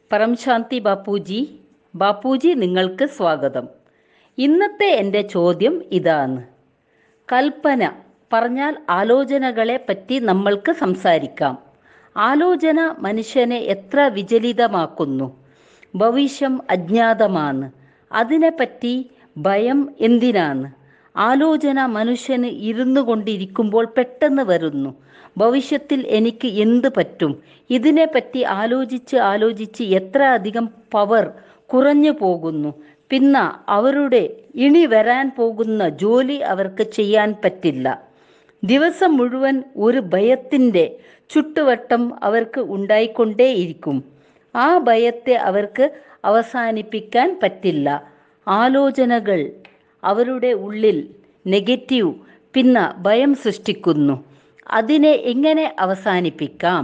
പരംശാന്തി ബാപ്പുജി ബാപ്പുജി നിങ്ങൾക്ക് സ്വാഗതം ഇന്നത്തെ എൻ്റെ ചോദ്യം ഇതാണ് കൽപ്പന പറഞ്ഞാൽ ആലോചനകളെ പറ്റി നമ്മൾക്ക് സംസാരിക്കാം ആലോചന മനുഷ്യനെ എത്ര വിചലിതമാക്കുന്നു ഭവിഷ്യം അജ്ഞാതമാണ് അതിനെപ്പറ്റി ഭയം എന്തിനാണ് ആലോചന മനുഷ്യന് ഇരുന്നു കൊണ്ടിരിക്കുമ്പോൾ പെട്ടെന്ന് വരുന്നു ഭവിഷ്യത്തിൽ എനിക്ക് എന്ത് പറ്റും ഇതിനെപ്പറ്റി ആലോചിച്ച് ആലോചിച്ച് എത്ര അധികം പവർ കുറഞ്ഞു പോകുന്നു പിന്നെ അവരുടെ ഇനി വരാൻ പോകുന്ന ജോലി അവർക്ക് ചെയ്യാൻ പറ്റില്ല ദിവസം മുഴുവൻ ഒരു ഭയത്തിൻ്റെ ചുട്ടുവട്ടം അവർക്ക് ഉണ്ടായിക്കൊണ്ടേയിരിക്കും ആ ഭയത്തെ അവർക്ക് അവസാനിപ്പിക്കാൻ പറ്റില്ല ആലോചനകൾ അവരുടെ ഉള്ളിൽ നെഗറ്റീവ് പിന്നെ ഭയം സൃഷ്ടിക്കുന്നു അതിനെ എങ്ങനെ അവസാനിപ്പിക്കാം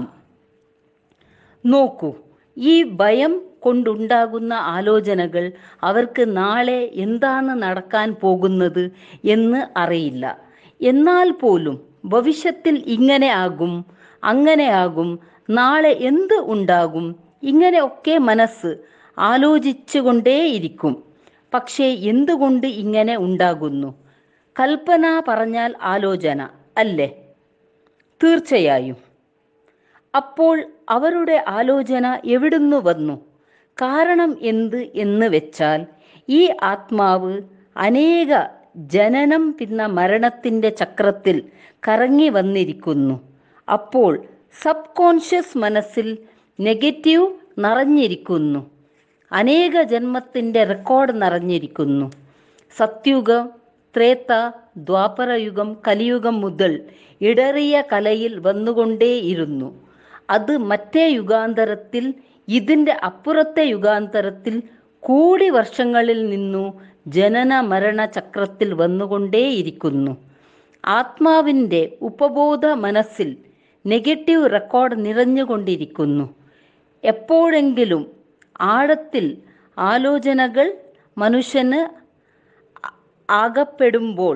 നോക്കൂ ഈ ഭയം കൊണ്ടുണ്ടാകുന്ന ആലോചനകൾ അവർക്ക് നാളെ എന്താണ് നടക്കാൻ പോകുന്നത് എന്ന് അറിയില്ല എന്നാൽ പോലും ഭവിഷ്യത്തിൽ ഇങ്ങനെ ആകും അങ്ങനെ ആകും നാളെ എന്ത് ഉണ്ടാകും ഇങ്ങനെയൊക്കെ മനസ്സ് ആലോചിച്ചുകൊണ്ടേയിരിക്കും പക്ഷേ എന്തുകൊണ്ട് ഇങ്ങനെ ഉണ്ടാകുന്നു കൽപ്പന പറഞ്ഞാൽ ആലോചന അല്ലേ തീർച്ചയായും അപ്പോൾ അവരുടെ ആലോചന എവിടുന്നു വന്നു കാരണം എന്ത് എന്ന് വെച്ചാൽ ഈ ആത്മാവ് അനേക ജനനം പിന്നെ മരണത്തിൻ്റെ ചക്രത്തിൽ കറങ്ങി വന്നിരിക്കുന്നു അപ്പോൾ സബ് കോൺഷ്യസ് മനസ്സിൽ നെഗറ്റീവ് നിറഞ്ഞിരിക്കുന്നു അനേക ജന്മത്തിൻ്റെ റെക്കോർഡ് നിറഞ്ഞിരിക്കുന്നു സത്യുഗം ത്രേത്ത ദ്വാപരയുഗം കലിയുഗം മുതൽ ഇടറിയ കലയിൽ വന്നുകൊണ്ടേയിരുന്നു അത് മറ്റേ യുഗാന്തരത്തിൽ ഇതിൻ്റെ അപ്പുറത്തെ യുഗാന്തരത്തിൽ കോടി വർഷങ്ങളിൽ നിന്നു ജനന മരണ ചക്രത്തിൽ വന്നുകൊണ്ടേയിരിക്കുന്നു ആത്മാവിൻ്റെ ഉപബോധ മനസ്സിൽ നെഗറ്റീവ് റെക്കോർഡ് നിറഞ്ഞുകൊണ്ടിരിക്കുന്നു എപ്പോഴെങ്കിലും ആഴത്തിൽ ആലോചനകൾ മനുഷ്യന് ആകപ്പെടുമ്പോൾ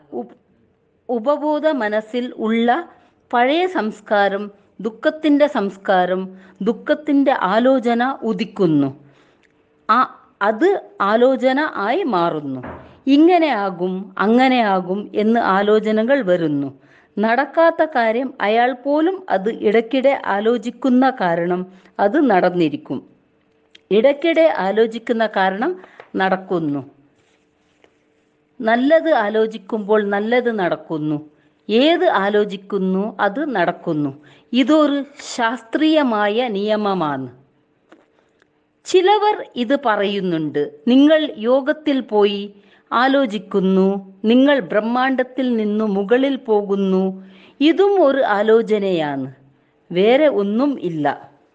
ഉപബോധ മനസ്സിൽ ഉള്ള പഴയ സംസ്കാരം ദുഃഖത്തിൻ്റെ സംസ്കാരം ദുഃഖത്തിൻ്റെ ആലോചന ഉദിക്കുന്നു ആ അത് ആലോചന ആയി മാറുന്നു ഇങ്ങനെയാകും അങ്ങനെയാകും എന്ന് ആലോചനകൾ വരുന്നു നടക്കാത്ത കാര്യം അയാൾ പോലും അത് ഇടയ്ക്കിടെ ആലോചിക്കുന്ന കാരണം അത് നടന്നിരിക്കും ഇടയ്ക്കിടെ ആലോചിക്കുന്ന കാരണം നടക്കുന്നു നല്ലത് ആലോചിക്കുമ്പോൾ നല്ലത് നടക്കുന്നു ഏത് ആലോചിക്കുന്നു അത് നടക്കുന്നു ഇതൊരു ശാസ്ത്രീയമായ നിയമമാണ് ചിലവർ ഇത് പറയുന്നുണ്ട് നിങ്ങൾ യോഗത്തിൽ പോയി ആലോചിക്കുന്നു നിങ്ങൾ ബ്രഹ്മാണ്ടത്തിൽ നിന്നു മുകളിൽ പോകുന്നു ഇതും ഒരു ആലോചനയാണ് വേറെ ഒന്നും ഇല്ല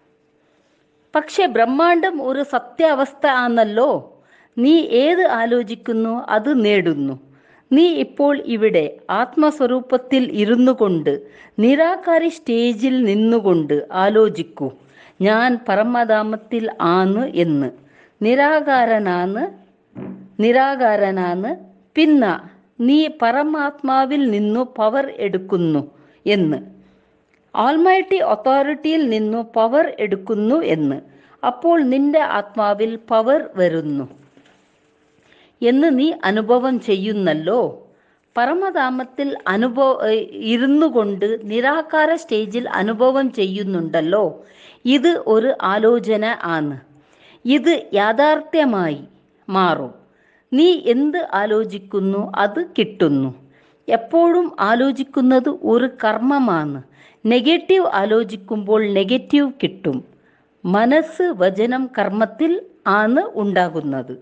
പക്ഷെ ബ്രഹ്മാണ്ടം ഒരു സത്യാവസ്ഥ ആണല്ലോ നീ ഏത് ആലോചിക്കുന്നു അത് നേടുന്നു നീ ഇപ്പോൾ ഇവിടെ ആത്മസ്വരൂപത്തിൽ ഇരുന്നു കൊണ്ട് നിരാകാരി സ്റ്റേജിൽ നിന്നുകൊണ്ട് ആലോചിക്കൂ ഞാൻ പരമധാമത്തിൽ ആണ് എന്ന് നിരാകാരനാണ് നിരാകാരനാണ് പിന്നെ നീ പരമാത്മാവിൽ നിന്നു പവർ എടുക്കുന്നു എന്ന് ആൾമൈറ്റി അതോറിറ്റിയിൽ നിന്നു പവർ എടുക്കുന്നു എന്ന് അപ്പോൾ നിന്റെ ആത്മാവിൽ പവർ വരുന്നു എന്ന് നീ അനുഭവം ചെയ്യുന്നല്ലോ പരമധാമത്തിൽ അനുഭവ ഇരുന്നു കൊണ്ട് നിരാകാര സ്റ്റേജിൽ അനുഭവം ചെയ്യുന്നുണ്ടല്ലോ ഇത് ഒരു ആലോചന ആണ് ഇത് യാഥാർത്ഥ്യമായി മാറും നീ എന്ത് ആലോചിക്കുന്നു അത് കിട്ടുന്നു എപ്പോഴും ആലോചിക്കുന്നത് ഒരു കർമ്മമാണ് നെഗറ്റീവ് ആലോചിക്കുമ്പോൾ നെഗറ്റീവ് കിട്ടും മനസ്സ് വചനം കർമ്മത്തിൽ ആണ് ഉണ്ടാകുന്നത്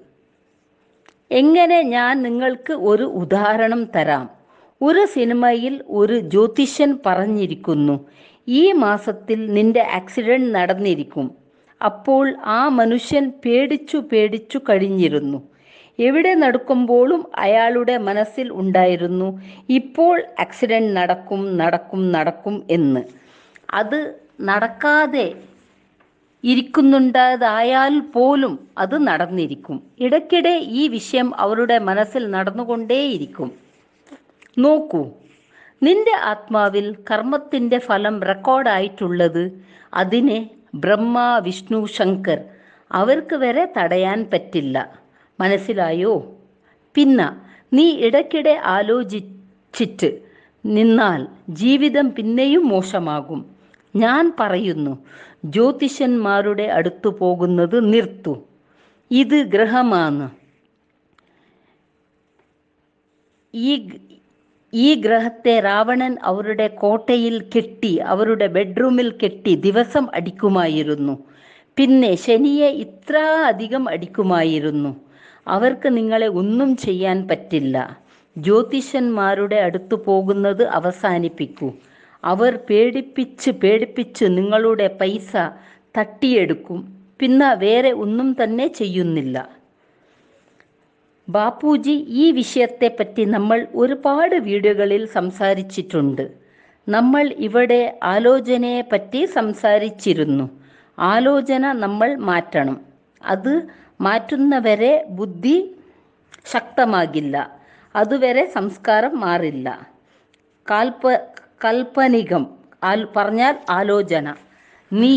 എങ്ങനെ ഞാൻ നിങ്ങൾക്ക് ഒരു ഉദാഹരണം തരാം ഒരു സിനിമയിൽ ഒരു ജ്യോതിഷൻ പറഞ്ഞിരിക്കുന്നു ഈ മാസത്തിൽ നിന്റെ ആക്സിഡന്റ് നടന്നിരിക്കും അപ്പോൾ ആ മനുഷ്യൻ പേടിച്ചു പേടിച്ചു കഴിഞ്ഞിരുന്നു എവിടെ നടക്കുമ്പോഴും അയാളുടെ മനസ്സിൽ ഉണ്ടായിരുന്നു ഇപ്പോൾ ആക്സിഡന്റ് നടക്കും നടക്കും നടക്കും എന്ന് അത് നടക്കാതെ ഇരിക്കുന്നുണ്ടായതായാൽ പോലും അത് നടന്നിരിക്കും ഇടയ്ക്കിടെ ഈ വിഷയം അവരുടെ മനസ്സിൽ നടന്നുകൊണ്ടേയിരിക്കും നോക്കൂ നിന്റെ ആത്മാവിൽ കർമ്മത്തിൻ്റെ ഫലം റെക്കോർഡായിട്ടുള്ളത് അതിനെ ബ്രഹ്മ വിഷ്ണു ശങ്കർ അവർക്ക് വരെ തടയാൻ പറ്റില്ല മനസ്സിലായോ പിന്നെ നീ ഇടയ്ക്കിടെ ആലോചിച്ചിട്ട് നിന്നാൽ ജീവിതം പിന്നെയും മോശമാകും ഞാൻ പറയുന്നു ജ്യോതിഷന്മാരുടെ അടുത്തു പോകുന്നത് നിർത്തു ഇത് ഗ്രഹമാണ് ഈ ഈ ഗ്രഹത്തെ രാവണൻ അവരുടെ കോട്ടയിൽ കെട്ടി അവരുടെ ബെഡ്റൂമിൽ കെട്ടി ദിവസം അടിക്കുമായിരുന്നു പിന്നെ ശനിയെ ഇത്ര അധികം അടിക്കുമായിരുന്നു അവർക്ക് നിങ്ങളെ ഒന്നും ചെയ്യാൻ പറ്റില്ല ജ്യോതിഷന്മാരുടെ അടുത്ത് പോകുന്നത് അവസാനിപ്പിക്കൂ അവർ പേടിപ്പിച്ച് പേടിപ്പിച്ച് നിങ്ങളുടെ പൈസ തട്ടിയെടുക്കും പിന്നെ വേറെ ഒന്നും തന്നെ ചെയ്യുന്നില്ല ബാപ്പുജി ഈ വിഷയത്തെപ്പറ്റി നമ്മൾ ഒരുപാട് വീഡിയോകളിൽ സംസാരിച്ചിട്ടുണ്ട് നമ്മൾ ഇവിടെ ആലോചനയെ പറ്റി സംസാരിച്ചിരുന്നു ആലോചന നമ്മൾ മാറ്റണം അത് മാറ്റുന്നവരെ ബുദ്ധി ശക്തമാകില്ല അതുവരെ സംസ്കാരം മാറില്ല കാൽപ്പ കൽപ്പനികം ആൽ പറഞ്ഞാൽ ആലോചന നീ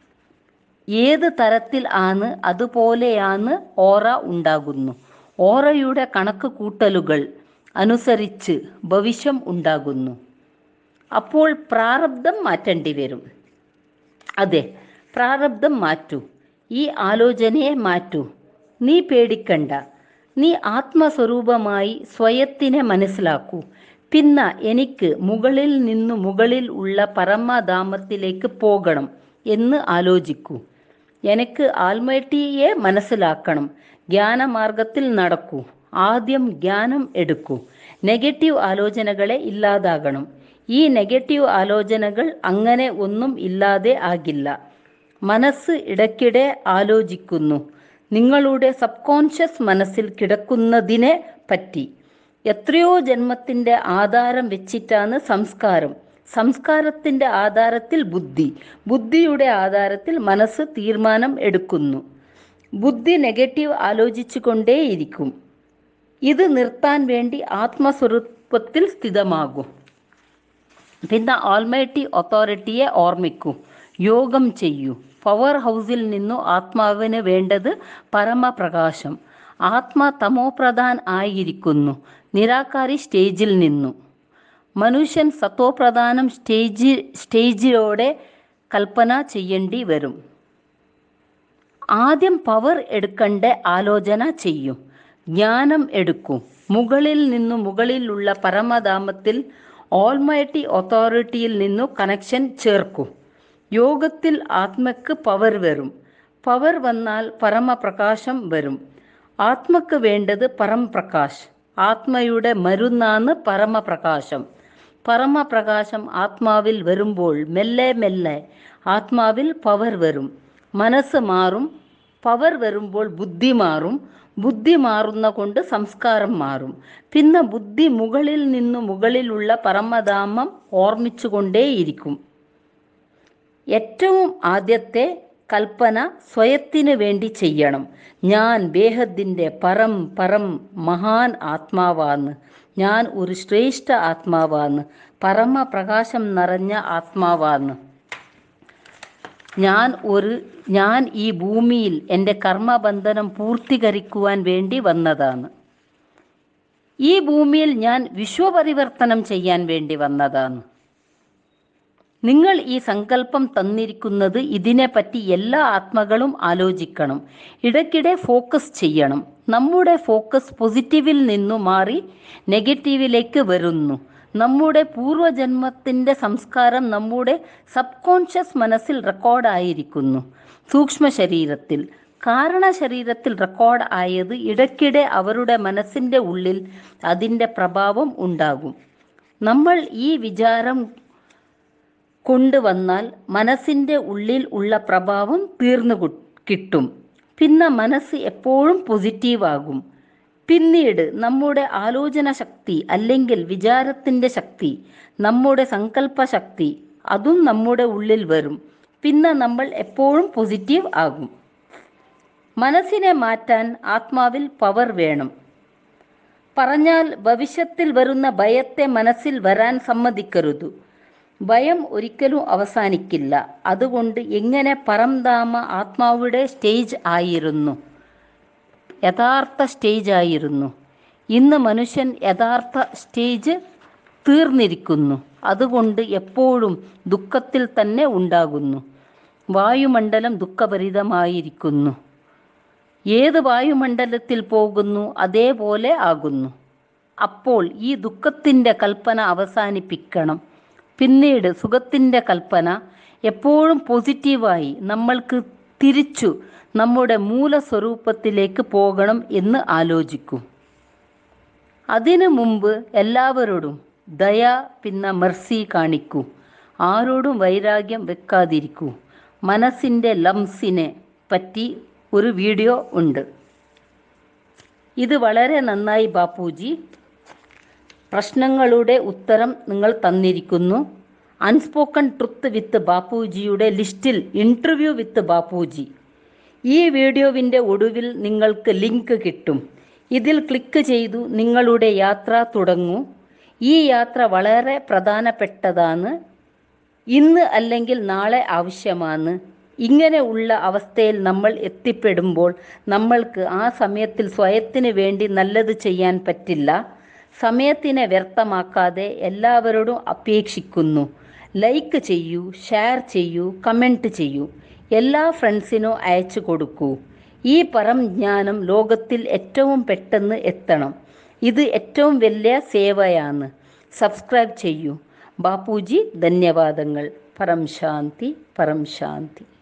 ഏത് തരത്തിൽ ആണ് അതുപോലെയാണ് ഓറ ഉണ്ടാകുന്നു ഓറയുടെ കണക്ക് കൂട്ടലുകൾ അനുസരിച്ച് ഭവിഷ്യം ഉണ്ടാകുന്നു അപ്പോൾ പ്രാരബ്ധം മാറ്റേണ്ടി വരും അതെ പ്രാരബ്ധം മാറ്റൂ ഈ ആലോചനയെ മാറ്റൂ നീ പേടിക്കണ്ട നീ ആത്മസ്വരൂപമായി സ്വയത്തിനെ മനസ്സിലാക്കൂ പിന്നെ എനിക്ക് മുകളിൽ നിന്നു മുകളിൽ ഉള്ള പരമധാമത്തിലേക്ക് പോകണം എന്ന് ആലോചിക്കൂ എനിക്ക് ആൽമേട്ടിയെ മനസ്സിലാക്കണം ജ്ഞാനമാർഗത്തിൽ നടക്കൂ ആദ്യം ജ്ഞാനം എടുക്കൂ നെഗറ്റീവ് ആലോചനകളെ ഇല്ലാതാകണം ഈ നെഗറ്റീവ് ആലോചനകൾ അങ്ങനെ ഒന്നും ഇല്ലാതെ ആകില്ല മനസ്സ് ഇടയ്ക്കിടെ ആലോചിക്കുന്നു നിങ്ങളുടെ സബ് കോൺഷ്യസ് മനസ്സിൽ കിടക്കുന്നതിനെ പറ്റി എത്രയോ ജന്മത്തിൻ്റെ ആധാരം വെച്ചിട്ടാണ് സംസ്കാരം സംസ്കാരത്തിൻ്റെ ആധാരത്തിൽ ബുദ്ധി ബുദ്ധിയുടെ ആധാരത്തിൽ മനസ്സ് തീരുമാനം എടുക്കുന്നു ബുദ്ധി നെഗറ്റീവ് ആലോചിച്ചു കൊണ്ടേയിരിക്കും ഇത് നിർത്താൻ വേണ്ടി ആത്മസ്വരൂപത്തിൽ സ്ഥിതമാകും പിന്നെ ആൾമൈറ്റി അതോറിറ്റിയെ ഓർമ്മിക്കൂ യോഗം ചെയ്യൂ പവർ ഹൗസിൽ നിന്നു ആത്മാവിന് വേണ്ടത് പരമപ്രകാശം ആത്മ തമോപ്രധാൻ ആയിരിക്കുന്നു നിരാകാരി സ്റ്റേജിൽ നിന്നു മനുഷ്യൻ സത്തോപ്രധാനം സ്റ്റേജി സ്റ്റേജിലൂടെ കൽപ്പന ചെയ്യേണ്ടി വരും ആദ്യം പവർ എടുക്കേണ്ട ആലോചന ചെയ്യും ജ്ഞാനം എടുക്കും മുകളിൽ നിന്നു മുകളിലുള്ള പരമധാമത്തിൽ ഓൾമൈറ്റി അതോറിറ്റിയിൽ നിന്നു കണക്ഷൻ ചേർക്കും യോഗത്തിൽ ആത്മക്ക് പവർ വരും പവർ വന്നാൽ പരമപ്രകാശം വരും ആത്മക്ക് വേണ്ടത് പരംപ്രകാശ് ആത്മയുടെ മരുന്നാണ് പരമപ്രകാശം പരമപ്രകാശം ആത്മാവിൽ വരുമ്പോൾ മെല്ലെ മെല്ലെ ആത്മാവിൽ പവർ വരും മനസ്സ് മാറും പവർ വരുമ്പോൾ ബുദ്ധി മാറും ബുദ്ധി മാറുന്ന കൊണ്ട് സംസ്കാരം മാറും പിന്നെ ബുദ്ധി മുകളിൽ നിന്നു മുകളിലുള്ള പരമധാമം ഓർമ്മിച്ചുകൊണ്ടേയിരിക്കും ഏറ്റവും ആദ്യത്തെ കൽപ്പന സ്വയത്തിന് വേണ്ടി ചെയ്യണം ഞാൻ ബേഹദ്ദിൻ്റെ പരം പരം മഹാൻ ആത്മാവാന്ന് ഞാൻ ഒരു ശ്രേഷ്ഠ ആത്മാവാന്ന് പരമപ്രകാശം നിറഞ്ഞ ആത്മാവാന്ന് ഞാൻ ഒരു ഞാൻ ഈ ഭൂമിയിൽ എൻ്റെ കർമ്മബന്ധനം പൂർത്തീകരിക്കുവാൻ വേണ്ടി വന്നതാണ് ഈ ഭൂമിയിൽ ഞാൻ വിശ്വപരിവർത്തനം ചെയ്യാൻ വേണ്ടി വന്നതാണ് നിങ്ങൾ ഈ സങ്കല്പം തന്നിരിക്കുന്നത് ഇതിനെപ്പറ്റി എല്ലാ ആത്മകളും ആലോചിക്കണം ഇടയ്ക്കിടെ ഫോക്കസ് ചെയ്യണം നമ്മുടെ ഫോക്കസ് പോസിറ്റീവിൽ നിന്നു മാറി നെഗറ്റീവിലേക്ക് വരുന്നു നമ്മുടെ പൂർവജന്മത്തിൻ്റെ സംസ്കാരം നമ്മുടെ സബ് കോൺഷ്യസ് മനസ്സിൽ റെക്കോർഡായിരിക്കുന്നു സൂക്ഷ്മ ശരീരത്തിൽ കാരണ ശരീരത്തിൽ റെക്കോർഡ് ആയത് ഇടയ്ക്കിടെ അവരുടെ മനസ്സിൻ്റെ ഉള്ളിൽ അതിൻ്റെ പ്രഭാവം ഉണ്ടാകും നമ്മൾ ഈ വിചാരം കൊണ്ടുവന്നാൽ മനസ്സിൻ്റെ ഉള്ളിൽ ഉള്ള പ്രഭാവം തീർന്നു കു- കിട്ടും പിന്നെ മനസ്സ് എപ്പോഴും പോസിറ്റീവാകും പിന്നീട് നമ്മുടെ ആലോചന ശക്തി അല്ലെങ്കിൽ വിചാരത്തിൻ്റെ ശക്തി നമ്മുടെ സങ്കല്പ ശക്തി അതും നമ്മുടെ ഉള്ളിൽ വരും പിന്നെ നമ്മൾ എപ്പോഴും പോസിറ്റീവ് ആകും മനസ്സിനെ മാറ്റാൻ ആത്മാവിൽ പവർ വേണം പറഞ്ഞാൽ ഭവിഷ്യത്തിൽ വരുന്ന ഭയത്തെ മനസ്സിൽ വരാൻ സമ്മതിക്കരുത് ഭയം ഒരിക്കലും അവസാനിക്കില്ല അതുകൊണ്ട് എങ്ങനെ പരംധാമ ആത്മാവിടെ സ്റ്റേജ് ആയിരുന്നു യഥാർത്ഥ സ്റ്റേജ് ആയിരുന്നു ഇന്ന് മനുഷ്യൻ യഥാർത്ഥ സ്റ്റേജ് തീർന്നിരിക്കുന്നു അതുകൊണ്ട് എപ്പോഴും ദുഃഖത്തിൽ തന്നെ ഉണ്ടാകുന്നു വായുമണ്ഡലം ദുഃഖഭരിതമായിരിക്കുന്നു ഏത് വായുമണ്ഡലത്തിൽ പോകുന്നു അതേപോലെ ആകുന്നു അപ്പോൾ ഈ ദുഃഖത്തിൻ്റെ കൽപ്പന അവസാനിപ്പിക്കണം പിന്നീട് സുഖത്തിൻ്റെ കൽപ്പന എപ്പോഴും പോസിറ്റീവായി നമ്മൾക്ക് തിരിച്ചു നമ്മുടെ മൂലസ്വരൂപത്തിലേക്ക് പോകണം എന്ന് ആലോചിക്കൂ അതിനു മുമ്പ് എല്ലാവരോടും ദയ പിന്നെ മെർസി കാണിക്കൂ ആരോടും വൈരാഗ്യം വെക്കാതിരിക്കൂ മനസ്സിൻ്റെ ലംസിനെ പറ്റി ഒരു വീഡിയോ ഉണ്ട് ഇത് വളരെ നന്നായി ബാപ്പുജി പ്രശ്നങ്ങളുടെ ഉത്തരം നിങ്ങൾ തന്നിരിക്കുന്നു അൺസ്പോക്കൺ ട്രുത്ത് വിത്ത് ബാപ്പുജിയുടെ ലിസ്റ്റിൽ ഇൻ്റർവ്യൂ വിത്ത് ബാപ്പുജി ഈ വീഡിയോവിൻ്റെ ഒടുവിൽ നിങ്ങൾക്ക് ലിങ്ക് കിട്ടും ഇതിൽ ക്ലിക്ക് ചെയ്തു നിങ്ങളുടെ യാത്ര തുടങ്ങൂ ഈ യാത്ര വളരെ പ്രധാനപ്പെട്ടതാണ് ഇന്ന് അല്ലെങ്കിൽ നാളെ ആവശ്യമാണ് ഇങ്ങനെ ഉള്ള അവസ്ഥയിൽ നമ്മൾ എത്തിപ്പെടുമ്പോൾ നമ്മൾക്ക് ആ സമയത്തിൽ സ്വയത്തിന് വേണ്ടി നല്ലത് ചെയ്യാൻ പറ്റില്ല സമയത്തിനെ വ്യർത്ഥമാക്കാതെ എല്ലാവരോടും അപേക്ഷിക്കുന്നു ലൈക്ക് ചെയ്യൂ ഷെയർ ചെയ്യൂ കമൻറ്റ് ചെയ്യൂ എല്ലാ ഫ്രണ്ട്സിനും അയച്ചു കൊടുക്കൂ ഈ പരം ജ്ഞാനം ലോകത്തിൽ ഏറ്റവും പെട്ടെന്ന് എത്തണം ഇത് ഏറ്റവും വലിയ സേവയാണ് സബ്സ്ക്രൈബ് ചെയ്യൂ ബാപ്പുജി ധന്യവാദങ്ങൾ പരം ശാന്തി പരം ശാന്തി